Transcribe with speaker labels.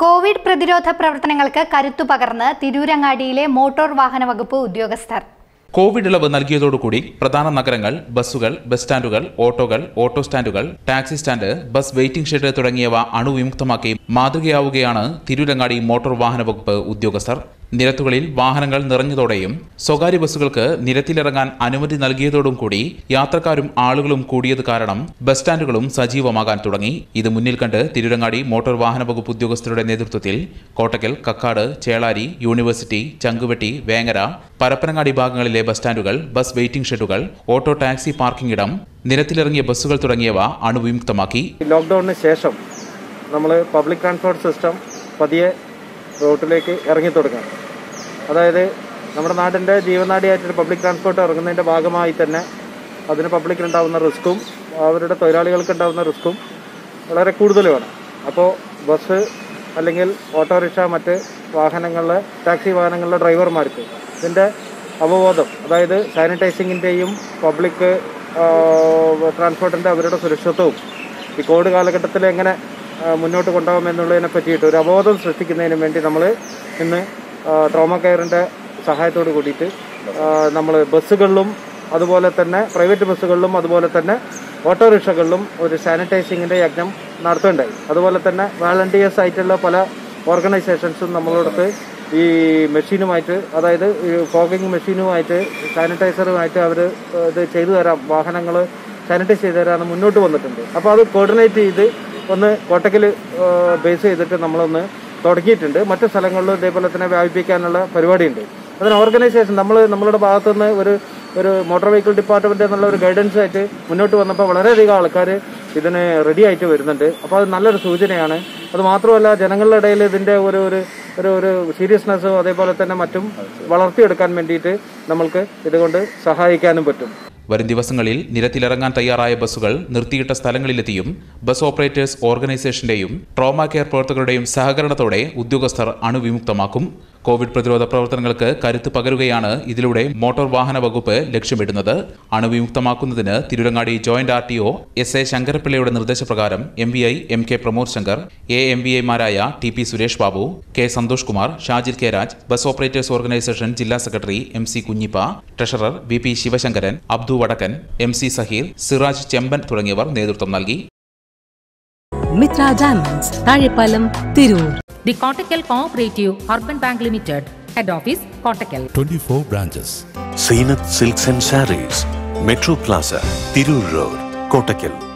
Speaker 1: Covid പ്രതിരോധ പ്രവർത്തനങ്ങൾക്ക് കരുത്തു പകർന്ന് തിരൂരങ്ങാടിയിലെ മോട്ടോർ വാഹന വകുപ്പ് ഉദ്യോഗസ്ഥർ
Speaker 2: കോവിഡ് ഇളവ് നൽകിയതോടുകൂടി പ്രധാന നഗരങ്ങൾ ബസ്സുകൾ ബസ് സ്റ്റാൻഡുകൾ ഓട്ടോകൾ ഓട്ടോ സ്റ്റാൻഡുകൾ taxi stand bus waiting shed തുടങ്ങിയവ അണുവിമുക്തമാക്കി മാതൃകയാവുകയാണ് തിരൂരങ്ങാടി മോട്ടോർ വാഹന വകുപ്പ് ഉദ്യോഗസ്ഥർ നിരത്തുകളിൽ വാഹനങ്ങൾ നിറഞ്ഞതോടെയും സ്വകാര്യ ബസ്സുകൾക്ക് നിരത്തിലിറങ്ങാൻ അനുമതി നൽകിയതോടും കൂടി യാത്രക്കാരും ആളുകളും കൂടിയത് കാരണം ബസ് സ്റ്റാൻഡുകളും സജീവമാകാൻ തുടങ്ങി ഇത് മുന്നിൽ കണ്ട് തിരൂരങ്ങാടി മോട്ടോർ വാഹന വകുപ്പ് ഉദ്യോഗസ്ഥരുടെ നേതൃത്വത്തിൽ കോട്ടക്കൽ കക്കാട് ചേളാരി യൂണിവേഴ്സിറ്റി ചങ്കുവെട്ടി വേങ്ങര പരപ്പനങ്ങാടി ഭാഗങ്ങളിലെ ബസ് സ്റ്റാൻഡുകൾ ബസ് വെയിറ്റിംഗ് ഷെഡുകൾ ഓട്ടോ ടാക്സി പാർക്കിംഗ് ഇടം നിരത്തിലിറങ്ങിയ ബസ്സുകൾ തുടങ്ങിയവ അണുവിമുക്തമാക്കി
Speaker 3: ലോക്ക്ഡൗണിന് ശേഷം നമ്മൾ പബ്ലിക് ട്രാൻസ്പോർട്ട് സിസ്റ്റം പതിയെ റോട്ടിലേക്ക് ഇറങ്ങി തുടങ്ങുകയാണ് അതായത് നമ്മുടെ നാടിൻ്റെ ജീവനാടിയായിട്ടൊരു പബ്ലിക് ട്രാൻസ്പോർട്ട് ഇറങ്ങുന്നതിൻ്റെ ഭാഗമായി തന്നെ അതിന് പബ്ലിക്കിന് ഉണ്ടാകുന്ന റിസ്ക്കും അവരുടെ തൊഴിലാളികൾക്ക് ഉണ്ടാകുന്ന റിസ്ക്കും വളരെ കൂടുതലുമാണ് അപ്പോൾ ബസ് അല്ലെങ്കിൽ ഓട്ടോറിക്ഷ മറ്റ് വാഹനങ്ങളിലെ ടാക്സി വാഹനങ്ങളിലെ ഡ്രൈവർമാർക്ക് ഇതിൻ്റെ അവബോധം അതായത് സാനിറ്റൈസിങ്ങിൻ്റെയും പബ്ലിക് ട്രാൻസ്പോർട്ടിൻ്റെ അവരുടെ സുരക്ഷിതത്വവും ഈ കോവിഡ് കാലഘട്ടത്തിൽ എങ്ങനെ ആ, മുന്നോട്ട് കൊണ്ടുപോകാം എന്നുള്ളതിനെ പറ്റിയിട്ട് ഒരു അവബോധം സൃഷ്ടിക്കുന്നതിന് വേണ്ടി നമ്മൾ ഇന്ന് ട്രോമ കെയറിൻ്റെ സഹായത്തോട് കൂടിയിട്ട് നമ്മൾ ബസ്സുകളിലും അതുപോലെ തന്നെ പ്രൈവറ്റ് ബസ്സുകളിലും അതുപോലെ തന്നെ ഓട്ടോറിക്ഷകളിലും ഒരു സാനിറ്റൈസിങ്ങിൻ്റെ യജ്ഞം നടത്തുന്നുണ്ടായി അതുപോലെ തന്നെ വാളണ്ടിയേഴ്സ് ആയിട്ടുള്ള പല ഓർഗനൈസേഷൻസും നമ്മളോടത്ത് ഈ മെഷീനുമായിട്ട് അതായത് ഈ ഫോഗിങ് മെഷീനുമായിട്ട് സാനിറ്റൈസറുമായിട്ട് അവർ ഇത് ചെയ്തു തരാം വാഹനങ്ങൾ സാനിറ്റൈസ് ചെയ്ത് തരാമെന്ന് മുന്നോട്ട് വന്നിട്ടുണ്ട് അപ്പോൾ അത് കോർഡിനേറ്റ് ചെയ്ത് ഒന്ന് കോട്ടക്കൽ ബേസ് ചെയ്തിട്ട് നമ്മളൊന്ന് തുടങ്ങിയിട്ടുണ്ട് മറ്റു സ്ഥലങ്ങളിലും ഇതേപോലെ തന്നെ വ്യാപിപ്പിക്കാനുള്ള പരിപാടിയുണ്ട് അതിന് ഓർഗനൈസേഷൻ നമ്മൾ നമ്മളുടെ ഭാഗത്തുനിന്ന് ഒരു ഒരു മോട്ടോർ വെഹിക്കിൾ ഡിപ്പാർട്ട്മെന്റ് എന്നുള്ള ഒരു ഗൈഡൻസ് ആയിട്ട് മുന്നോട്ട് വന്നപ്പോൾ വളരെയധികം ആൾക്കാർ ഇതിന് റെഡി ആയിട്ട് വരുന്നുണ്ട് അപ്പോൾ അത് നല്ലൊരു സൂചനയാണ് അത് മാത്രമല്ല ജനങ്ങളുടെ ഇടയിൽ ഇതിന്റെ ഒരു ഒരു ഒരു ഒരു സീരിയസ്നെസ്സും അതേപോലെ തന്നെ മറ്റും വളർത്തിയെടുക്കാൻ വേണ്ടിയിട്ട് നമ്മൾക്ക് ഇതുകൊണ്ട് സഹായിക്കാനും പറ്റും
Speaker 2: വരും ദിവസങ്ങളിൽ നിരത്തിലിറങ്ങാൻ തയ്യാറായ ബസ്സുകൾ നിർത്തിയിട്ട സ്ഥലങ്ങളിലെത്തിയും ബസ് ഓപ്പറേറ്റേഴ്സ് ഓർഗനൈസേഷന്റെയും ട്രോമ കെയർ പ്രവർത്തകരുടെയും സഹകരണത്തോടെ ഉദ്യോഗസ്ഥർ അണുവിമുക്തമാക്കും കോവിഡ് പ്രതിരോധ പ്രവർത്തനങ്ങൾക്ക് കരുത്ത് പകരുകയാണ് ഇതിലൂടെ മോട്ടോർ വാഹന വകുപ്പ് ലക്ഷ്യമിടുന്നത് അണുവിമുക്തമാക്കുന്നതിന് Tirurangadi joint R T O S A ശങ്കരപ്പിള്ളയുടെ നിർദ്ദേശപ്രകാരം M V I M K Pramod Shankar A M V ഐമാരായ T P Suresh Babu K Santhosh Kumar Shajil K Raj bus operators organisation ജില്ലാ secretary M C Kunhippa treasurer V P Sivasankaran Abdu Vadakkan M C Saheer Siraj Chemban തുടങ്ങിയവർ നേതൃത്വം നൽകി
Speaker 4: Mitra diamonds Thazhepalam Tirur
Speaker 5: The Kottakkal Cooperative Urban Bank Limited, Head Office, Kottakkal.
Speaker 6: 24 branches.
Speaker 7: Zeenath silks and sarees metro plaza Tirur road Kottakkal